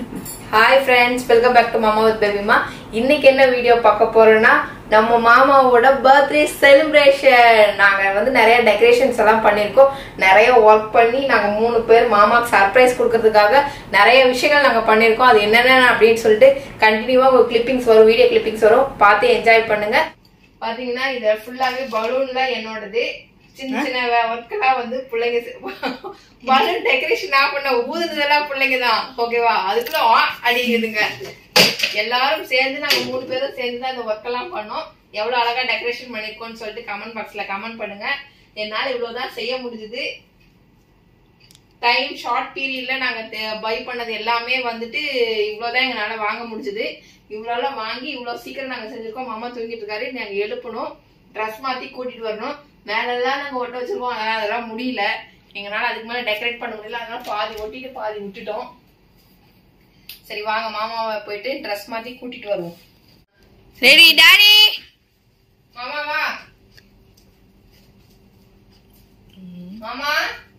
Hi friends welcome back to மாமா with பேபிமா இன்னைக்கு என்ன வீடியோ பார்க்க போறோம்னா நம்ம மாமாவோட பர்த்டே செலிப்ரேஷன் நாங்க வந்து நிறைய டெக்கரேஷன்ஸ் எல்லாம் பண்ணியிருக்கோம் நிறைய ஒர்க் பண்ணி நாங்க மூணு பேர் மாமாக்கு சர்ப்ரைஸ் கொடுக்கறதுக்காக நிறைய விஷயங்கள் நாங்க பண்ணியிருக்கோம் அது என்னென்ன அப்படின்னு சொல்லிட்டு கண்டினியூவா ஒரு கிளிப்பிங்ஸ் வரும் வீடியோ கிளிப்பிங்ஸ் வரும் பார்த்து என்ஜாய் பண்ணுங்க பாத்தீங்கன்னா இது ஃபுல்லாவே பலூன்ல என்னோடது சின்ன சின்ன ஒர்க்கெல்லாம் வந்து பிள்ளைங்க பலூன் டெக்கரேஷன் நான் பண்ண ஊதுனதெல்லாம் பிள்ளைங்க தான் ஓகேவா அதுக்குள்ள ஆ அடிக்குதுங்க எல்லாரும் சேர்ந்து நாங்க மூணு பேரும் சேர்ந்து தான் இந்த ஒர்க் எல்லாம் பண்ணோம் எவ்வளவு அழகா டெக்கரேஷன் பண்ணிருக்கோம்னு சொல்லிட்டு கமெண்ட் பாக்ஸ்ல கமெண்ட் பண்ணுங்க என்னால இவ்வளவுதான் செய்ய முடிஞ்சது டைம் ஷார்ட் பீரியட்ல நாங்க பை பண்ணது எல்லாமே வந்துட்டு இவ்வளவுதான் எங்களால வாங்க முடிஞ்சது இவ்வளவு வாங்கி இவ்வளவு சீக்கிரம் நாங்க செஞ்சிருக்கோம் மாமா தூங்கிட்டு இருக்காரு நாங்க எழுப்பணும் ட்ரெஸ் மாத்தி கூட்டிட்டு வரணும் மேலெல்லாம் நாங்க ஒட்ட வச்சிருக்கோம் ஆனா அதெல்லாம் முடியல எங்களால அதுக்கு மேல டெக்கரேட் பண்ண முடியல அதனால பாதி ஒட்டிட்டு பாதி விட்டுட்டோம் சரி வாங்க மாமாவை போயிட்டு ட்ரெஸ் மாத்தி கூட்டிட்டு வருவோம் சரி டாடி மாமா வா மாமா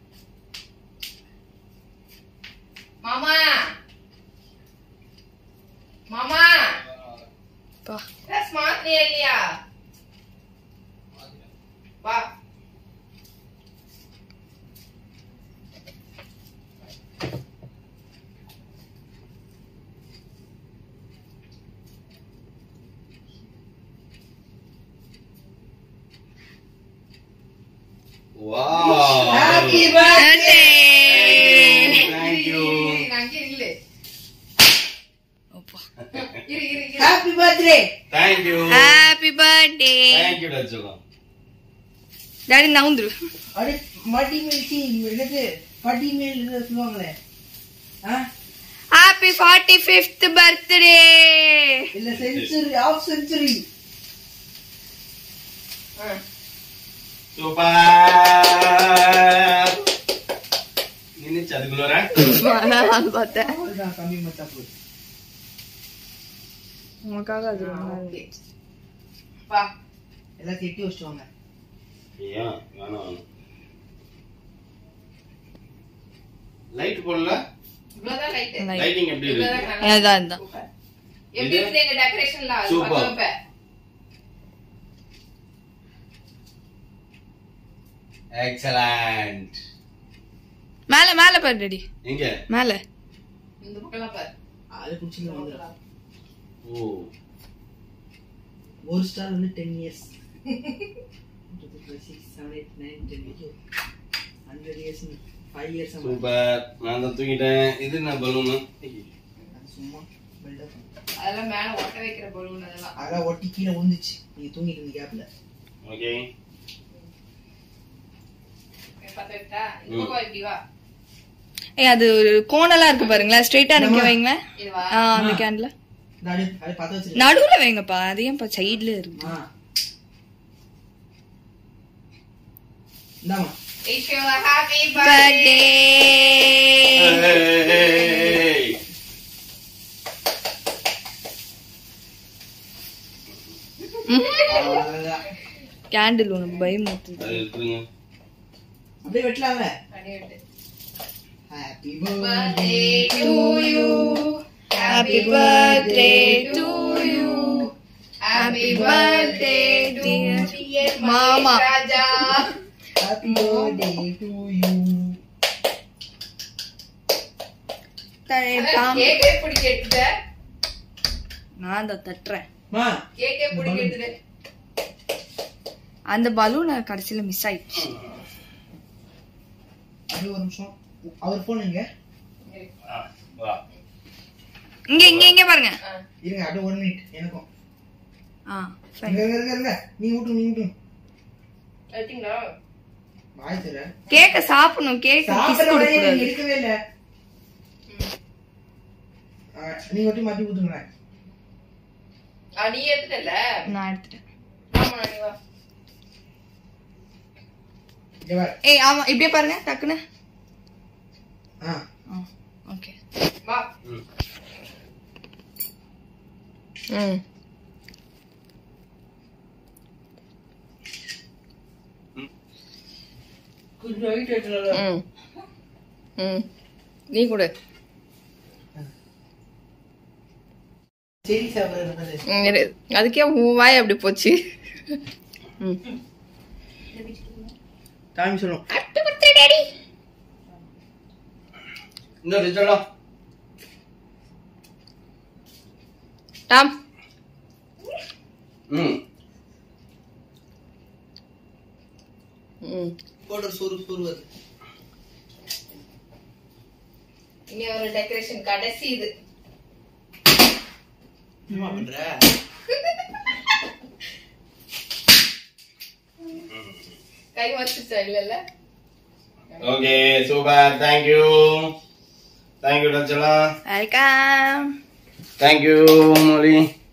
மாமா மாமா ட்ரெஸ் மாத்தியா இல்லையா வா Wow. Happy birthday! Thank you. இரு, அங்கே இல்லு. இரு, இரு, இரு. Happy birthday! Thank you. Happy birthday Thank you, Dachukam. Daddy நவுந்துரு அடே மடி மேல் டீ என்னது படி மேல் இது சொல்லுவாங்களே ஆ ஹாப்பி ஃபார்ட்டி ஃபிஃப்த் பர்த்டே இல்ல செஞ்சுரி ஆஃப் செஞ்சுரி ஆ. Super. నిన్ను చదువులోరా நான் பார்த்தேன் அவ்வளவுதான் கம்மி மச்சா போகுது உனக்காக அது ரொம்ப நாள் ஓகே. வா எல்லாம் கெட்டி வச்சுவாங்க ஏன் வேணாம் வேணாம் லைட் போடல இவ்வளவுதான் light. Light. லைட்டிங் எப்படி இவ்வளவுதான் இருக்கு நல்லா அதான் அதான் Super. எப்படி இருக்குது எங்க டெக்கரேஷன்ல அது Super. பார்த்து வைப்பேன். எக்ஸலண்ட் மேல மேல பாரு டாடி எங்க மேல இந்த பக்கம்லாம் பாரு அது குச்சில வந்து ஓ ஒரு ஸ்டார் வந்து ten years six seven eight nine ten hundred years five years super நான் தான் தூங்கிட்டேன் இது என்ன பலூனு அது சும்மா பில்டப் அதெல்லாம் மேல ஒட்ட வைக்கிற பலூன் அதெல்லாம் அதெல்லாம் ஒட்டி கீழே விழுந்துச்சு நீங்க தூங்கிட்டு இருந்த கேப்ல ஓகே பத்த வைட்டா இந்த பக்கம் இப்படி வா ஏய் அது ஒரு கோணலா இருக்கு பாருங்களேன் ஸ்ட்ரைட்டா நிக்க வைங்களேன் இது வா ஆ, அந்த கேன்ல இந்த அப்படியே அப்படியே பத்த வச்சிருக்கேன் நடுவுல வைங்கப்பா அது ஏன்ப்பா சைடுல இருக்கு ஆ இந்தாமா Wish you a happy birthday. Birthday அவ்வளவுதான். கேண்டில் உனக்கு பயமுறுத்துது அது எடுத்துருங்க அப்படியே வெட்டலாம்ல அப்படியே விட்டு. Happy Birthday to you. Happy birthday to you Happy birthday to dear மாமா. Mahesh Raja. ஹாப்பி பர்த்டே டு யூ கேக் எப்படி கேட்டுட்ட நான் தான் தட்டுறேன் மா கேக் எப்படி கேட்டுட்டு அந்த பலூன் கடைசியில மிஸ் ஆயிடுச்சு அப்படியே ஒரு நிமிஷம் அவர் போன் எங்க ஆ, வா இங்க இங்க இங்க பாருங்க இருங்க அப்படியே ஒன் மினிட் எனக்கும் ஆ இருங்க fine. இருங்க, இருங்க இருங்க நீ விட்டு நீ விட்டு எடுத்தீங்களா வாய் தர கேக்க சாப்பிடணும் கேக்க கிஸ் சாப்பிட கொடுக்க வரையும் கூடாது இருக்கவே இல்ல ஆ, நீ ஒட்டி மாட்டி ஊத்துங்க ஆ, நீ எடுத்துட்டல நான் எடுத்துட்டேன் ஆமா நீ வா இங்க வா ஏய் ஆமா இப்படியே பாருங்க டக்குன்னு ஆ ஓகே வா ம். ம் கொஞ்சம் ஹைட் ஆயிட்டுல ம் ம் நீ கொடு சரி சாப்பிடுறது ம், இரு. அதுக்கே உன் வாய் அப்படி போச்சு ம். டாமி சொல்லும் இந்த ரிச்சர்டா டாம் ம் ம். போட்டு சுரு சுருவது இனி ஒரு டெக்கரேஷன் கடைசி இது என்ன பண்ற கை வச்சுச்சா இல்லல்ல ஓகே சூப்பர் தேங்க்யூ தேங்க்யூ டச்சலா வெல்கம் தேங்க்யூ மொழி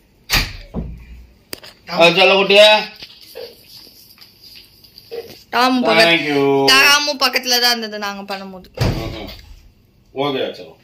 சொல்ல குட்டியா டாம் பக்கத்து தேங்க்யூ டாமும் பக்கத்துல தான் இருந்தது நாங்க பண்ணும்போது ஓகே டச்சலா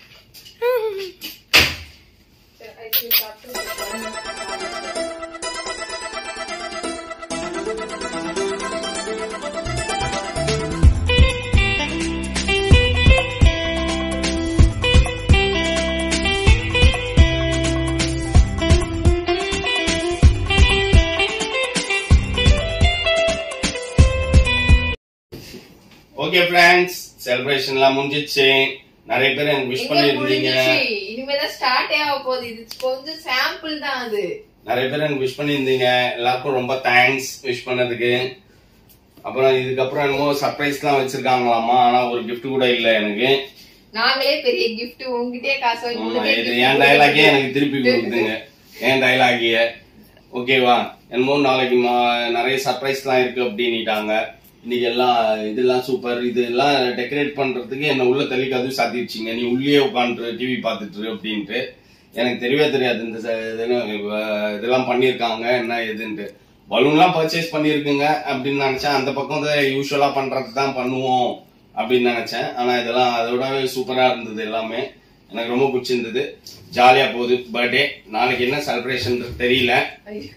ஓகே ஃப்ரெண்ட்ஸ் செலிப்ரேஷன்லாம் முடிஞ்சிச்சு நிறைய பேர் எனக்கு விஷ் எங்க பண்ணியிருந்தீங்க முடிஞ்சிச்சு இனிமேதான் ஸ்டார்டே ஆக போகுது இது கொஞ்சம் சாம்பிள் தான் அது நிறைய பேர் எனக்கு விஷ் பண்ணியிருந்தீங்க எல்லாருக்கும் ரொம்ப தேங்க்ஸ் விஷ் பண்ணதுக்கு அப்புறம் இதுக்கப்புறம் என்னமோ சர்ப்ரைஸ்லாம் வச்சிருக்காங்களாமா ஆனா ஒரு gift கூட இல்ல எனக்கு நாங்களே பெரிய gift உங்ககிட்டயே காசு வாங்கி ஆமா, உனக்கே இது gift என் டைலாகே எனக்கு திருப்பி கொடுத்துங்க என் டைலாகிய ஓகேவா என்னமோ நாளைக்கு மா- நிறைய சர்ப்ரைஸ்லாம் இருக்கு அப்படின்னுட்டாங்க இன்னைக்கு எல்லாம் இதெல்லாம் சூப்பர் இதெல்லாம் டெக்கரேட் பண்றதுக்கு என்ன உள்ள தள்ளி கதவு சாத்திடுச்சிங்க நீ உள்ளே உட்காந்து டிவி பார்த்துட்டு இரு அப்படின்ட்டு எனக்கு தெரியவே தெரியாது இந்த ச- இதெல்லாம் அஹ் இதெல்லாம் பண்ணியிருக்காங்க என்ன ஏதுன்ட்டு பலூன்லாம் பர்ச்சேஸ் பண்ணியிருக்குங்க அப்படின்னு நினைச்சேன் அந்த பக்கம் தான் யூஸ்வலா பண்றது தான் பண்ணுவோம் அப்படின்னு நினைச்சேன் ஆனா இதெல்லாம் அதோடவே சூப்பரா இருந்தது எல்லாமே எனக்கு ரொம்ப பிடிச்சிருந்தது ஜாலியா போகுது பர்த்டே நாளைக்கு என்ன செலிப்ரேஷன் தெரியல ஐயோ.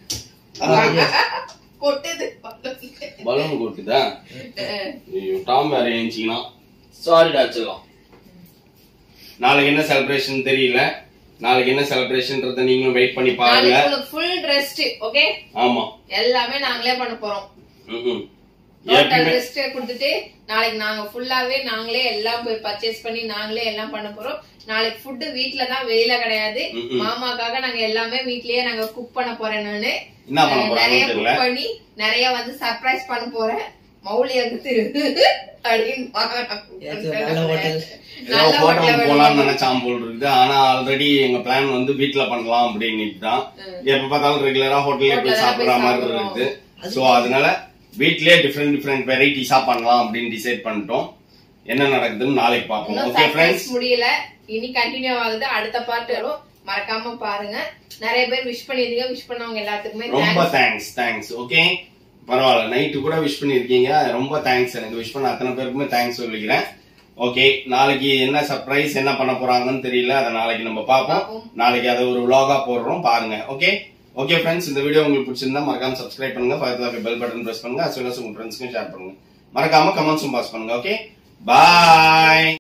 கொட்டுது பக்கத்துல. பலூன் கொட்டுதா ஐயோ டாம் வேற ஏஞ்சிக்கலாம் சாரி டாச்சலாம் நாளைக்கு என்ன செலிப்ரேஷன் தெரியல நாளைக்கு என்ன செலிப்ரேஷன்றத நீங்களும் வெயிட் பண்ணி பாருங்க நாளைக்கு உங்களுக்கு ஃபுல் ரெஸ்ட் ஓகே ஆமா எல்லாமே நாங்களே பண்ண போறோம் ம்ம். டோட்டல் ஏற்கனவே ரெஸ்ட் கொடுத்துட்டு நாளைக்கு நாங்க ஃபுல்லாவே நாங்களே எல்லாம் போய் பர்ச்சேஸ் பண்ணி நாங்களே எல்லாம் பண்ண போறோம் நாளைக்கு ஃபுட் வீட்ல தான் வெளியில கிடையாது ம்ம். மாமாக்காக நாங்க எல்லாமே வீட்லயே நாங்க குக் பண்ண போறேன் நானு என்ன பண்ண அஹ் போறாங்கன்னு நிறைய தெரியல குக் பண்ணி நிறைய வந்து சர்ப்ரைஸ் பண்ண போறேன் மௌலி அங்குத்து அப்படின்னு நல்ல ஹோட்டல் ஏதோ நல்ல ஹோட்டல் hotel போலாம்னு நினைச்சான் போல் இருக்குது ஆனா ஆல்ரெடி எங்க பிளான் வந்து வீட்ல பண்ணலாம் அப்படின்னு தான் எப்ப பார்த்தாலும் ரெகுலரா ஹோட்டல்லே Hotel போய் ல சாப்பிடுற போய் மாதிரி சாப்பிடுறோம். இருக்குது சோ அதனால வீட்லயே டிஃப்ரெண்ட் டிஃப்ரெண்ட் வெரைட்டிஸா பண்ணலாம் அப்படின்னு டிசைட் பண்ணிட்டோம் என்ன நடக்குதுன்னு நாளைக்கு பார்ப்போம் இன்னும் ஓகே சர்ப்ரைஸ் ஃப்ரெண்ட்ஸ் முடியல இனி கண்டினியூ ஆகுது அடுத்த பார்ட் வரும் மறக்காம பாருங்க நிறைய பேர் விஷ் பண்ணிருந்தீங்க விஷ் பண்ணவங்க எல்லாத்துக்குமே ரொம்ப thanks. தேங்க்ஸ் தேங்க்ஸ் ஓகே பரவாயில்ல நைட்டு கூட விஷ் பண்ணிருக்கீங்க ரொம்ப தேங்க்ஸ் எனக்கு விஷ் பண்ண அத்தனை பேருக்குமே தேங்க்ஸ் சொல்லிக்கிறேன் ஓகே நாளைக்கு என்ன சர்ப்ரைஸ் என்ன பண்ண போறாங்கன்னு தெரியல அதை நாளைக்கு நம்ம பார்ப்போம் பார்ப்போம். நாளைக்கு அதை ஒரு vlog-ஆ போடுறோம் பாருங்க ஓகே ஓகே ஃப்ரெண்ட்ஸ் இந்த வீடியோ உங்களுக்கு பிடிச்சிருந்தா மறக்காம சப்ஸ்கிரைப் பண்ணுங்க பக்கத்துல பெல் பட்டன் பிரஸ் பண்ணுங்க as well as உங்க ஃப்ரெண்ட்ஸ்க்கும் ஷேர் பண்ணுங்க மறக்காம கமெண்ட்ஸும் பாஸ் பண்ணுங்க ஓகே பாய்